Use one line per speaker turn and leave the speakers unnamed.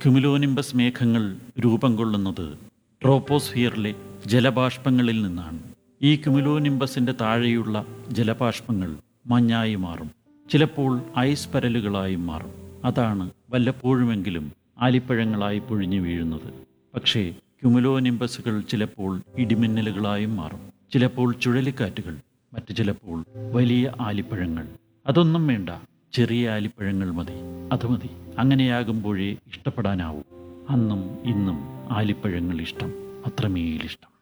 cumulonimbus മേഘങ്ങൾ രൂപം കൊള്ളുന്നത് ട്രോപ്പോസ്ഫിയറിലെ ജലബാഷ്പങ്ങളിൽ നിന്നാണ് ഈ ക്യുമുലോനിംബസിന്റെ താഴെയുള്ള ജലബാഷ്പങ്ങൾ മഞ്ഞായി മാറും ചിലപ്പോൾ ഐസ് പരലുകളായും മാറും അതാണ് വല്ലപ്പോഴുമെങ്കിലും ആലിപ്പഴങ്ങളായി പൊഴിഞ്ഞു വീഴുന്നത് പക്ഷേ ക്യുമുലോനിംബസുകൾ ചിലപ്പോൾ ഇടിമിന്നലുകളായും മാറും ചിലപ്പോൾ ചുഴലിക്കാറ്റുകൾ മറ്റു ചിലപ്പോൾ വലിയ ആലിപ്പഴങ്ങൾ അതൊന്നും വേണ്ട ചെറിയ ആലിപ്പഴങ്ങൾ മതി അത് മതി അങ്ങനെയാകുമ്പോഴേ ഇഷ്ടപ്പെടാനാവൂ അന്നും ഇന്നും ആലിപ്പഴങ്ങൾ ഇഷ്ടം അത്രമേലിഷ്ടം